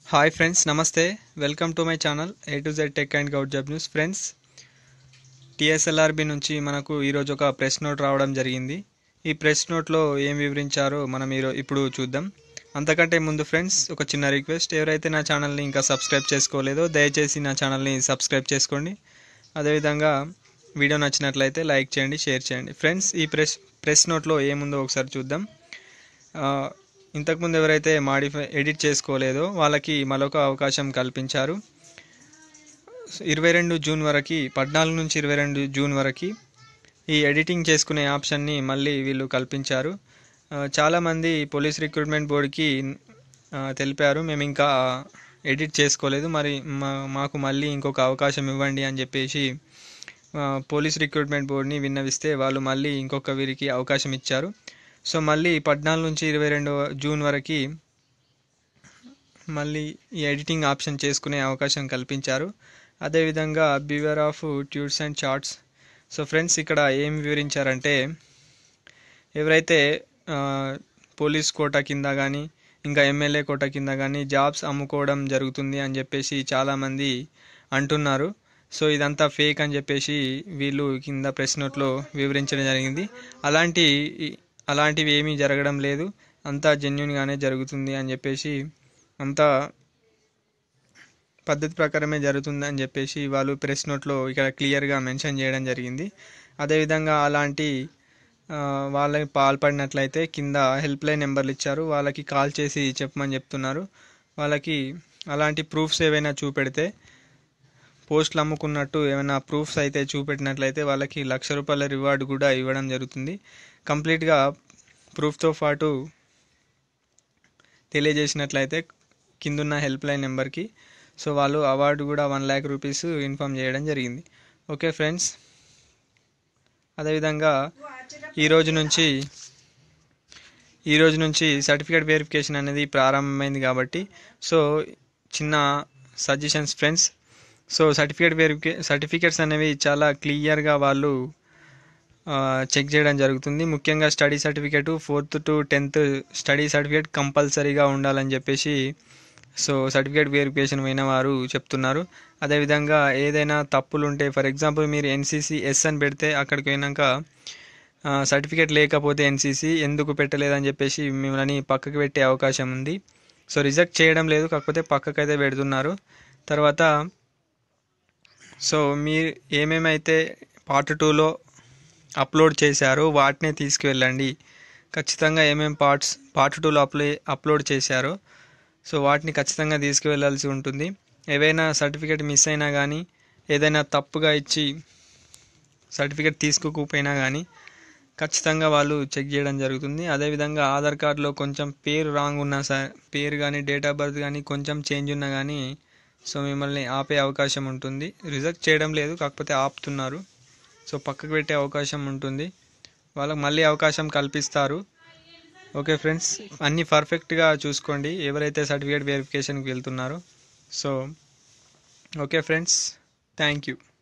hi friends నమస్తే welcome to my channel A to Z tech and govt job news friends TSLRB నుంచి మనకు ఈరోజు ఒక press note రావడం జరిగింది ఈ ప్రెస్ నోట్లో ఏం వివరించారో మనం ఈరో ఇప్పుడు చూద్దాం అంతకంటే ముందు ఫ్రెండ్స్ ఒక చిన్న రిక్వెస్ట్ ఎవరైతే నా ఛానల్ని ఇంకా సబ్స్క్రైబ్ చేసుకోలేదో దయచేసి నా ఛానల్ని సబ్స్క్రైబ్ చేసుకోండి అదేవిధంగా వీడియో నచ్చినట్లయితే లైక్ చేయండి షేర్ చేయండి ఫ్రెండ్స్ ఈ ప్రెస్ ప్రెస్ నోట్లో ఏముందో ఒకసారి చూద్దాం ఆ, ఇంతకుముందు ఎవరైతే మాడిఫై ఎడిట్ చేసుకోలేదో వాళ్ళకి మరొక అవకాశం కల్పించారు ఇరవై రెండు జూన్ వరకు పద్నాలుగు నుంచి ఇరవై రెండు జూన్ వరకు ఈ ఎడిటింగ్ చేసుకునే ఆప్షన్ని మళ్ళీ వీళ్ళు కల్పించారు ఆ, చాలామంది పోలీస్ రిక్రూట్మెంట్ బోర్డుకి ఆ, తెలిపారు మేము ఇంకా ఎడిట్ చేసుకోలేదు మరి మా- మాకు మళ్ళీ ఇంకొక అవకాశం ఇవ్వండి అని చెప్పేసి ఆ, పోలీస్ రిక్రూట్మెంట్ బోర్డుని విన్నవిస్తే వాళ్ళు మళ్ళీ ఇంకొక వీరికి అవకాశం ఇచ్చారు సో మళ్ళీ పద్నాలుగు నుంచి ఇరవై రెండు జూన్ వరకు మళ్ళీ ఈ ఎడిటింగ్ ఆప్షన్ చేసుకునే అవకాశం కల్పించారు అదేవిధంగా beware of touts and charts so friends ఇక్కడ ఏం వివరించారంటే ఎవరైతే ఆ, పోలీస్ కోటా కింద కానీ ఇంకా ఎమ్మెల్యే కోటా కింద కానీ జాబ్స్ అమ్ముకోవడం జరుగుతుంది అని చెప్పేసి చాలామంది అంటున్నారు సో ఇదంతా ఫేక్ అని చెప్పేసి వీళ్ళు కింద ప్రెస్ నోట్లో వివరించడం జరిగింది అలాంటి అలాంటివి ఏమీ జరగడం లేదు అంతా జెన్యున్గానే జరుగుతుంది అని చెప్పేసి అంతా పద్ధతి ప్రకారమే జరుగుతుంది అని చెప్పేసి వాళ్ళు ప్రెస్ నోట్లో ఇక్కడ క్లియర్గా మెన్షన్ చేయడం జరిగింది అదేవిధంగా అలాంటి ఆ, వాళ్ళకి పాల్పడినట్లయితే కింద హెల్ప్ లైన్ నెంబర్లు ఇచ్చారు వాళ్ళకి కాల్ చేసి చెప్పమని చెప్తున్నారు వాళ్ళకి అలాంటి ప్రూఫ్స్ ఏవైనా చూపెడితే పోస్టులు అమ్ముకున్నట్టు ఏమైనా ప్రూఫ్స్ అయితే చూపెట్టినట్లయితే వాళ్ళకి లక్ష రూపాయల రివార్డు కూడా ఇవ్వడం జరుగుతుంది కంప్లీట్గా ప్రూఫ్తో పాటు తెలియజేసినట్లయితే కిందున్న హెల్ప్ లైన్ నెంబర్కి సో వాళ్ళు అవార్డు కూడా వన్ ల్యాక్ రూపీస్ ఇన్ఫామ్ చేయడం జరిగింది ఓకే ఫ్రెండ్స్ అదేవిధంగా ఈ రోజు నుంచి ఈ రోజు నుంచి సర్టిఫికేట్ వెరిఫికేషన్ అనేది ప్రారంభమైంది కాబట్టి సో చిన్న suggestions friends so certificate verification certificates అనేవి చాలా క్లియర్గా వాళ్ళు ఆ, చెక్ చేయడం జరుగుతుంది ముఖ్యంగా study certificate fourth to tenth study certificate కంపల్సరీగా ఉండాలని చెప్పేసి సో సర్టిఫికేట్ వెరిఫికేషన్ పోయిన వారు చెప్తున్నారు అదేవిధంగా ఏదైనా తప్పులు ఉంటే ఫర్ ఎగ్జాంపుల్ మీరు ఎన్సీసీ ఎస్ అని పెడితే అక్కడికి పోయినాక సర్టిఫికేట్ లేకపోతే ఎన్సీసీ ఎందుకు పెట్టలేదని చెప్పేసి మిమ్మల్ని పక్కకు పెట్టే అవకాశం ఉంది సో రిజెక్ట్ చేయడం లేదు కాకపోతే పక్కకైతే పెడుతున్నారు తర్వాత సో మీరు ఏమేమైతే పార్ట్ టూలో అప్లోడ్ చేశారో వాటినే తీసుకువెళ్ళండి ఖచ్చితంగా ఏమేం పార్ట్స్ పార్ట్ టూలో అప్లై అప్లోడ్ చేశారో సో వాటిని ఖచ్చితంగా తీసుకువెళ్ళాల్సి ఉంటుంది ఏవైనా సర్టిఫికేట్ మిస్ అయినా కానీ ఏదైనా తప్పుగా ఇచ్చి సర్టిఫికేట్ తీసుకోకపోయినా కానీ ఖచ్చితంగా వాళ్ళు చెక్ చేయడం జరుగుతుంది అదేవిధంగా ఆధార్ కార్డులో కొంచెం పేరు రాంగ్ ఉన్నా సార్ పేరు కానీ డేట్ ఆఫ్ బర్త్ కానీ కొంచెం చేంజ్ ఉన్నా కానీ సో మిమ్మల్ని ఆపే అవకాశం ఉంటుంది రిజెక్ట్ చేయడం లేదు కాకపోతే ఆపుతున్నారు సో పక్కకు పెట్టే అవకాశం ఉంటుంది వాళ్ళకి మళ్ళీ అవకాశం కల్పిస్తారు ఓకే ఫ్రెండ్స్ అన్నీ పర్ఫెక్ట్గా చూసుకోండి ఎవరైతే సర్టిఫికేట్ వెరిఫికేషన్కి వెళ్తున్నారో so okay friends thank you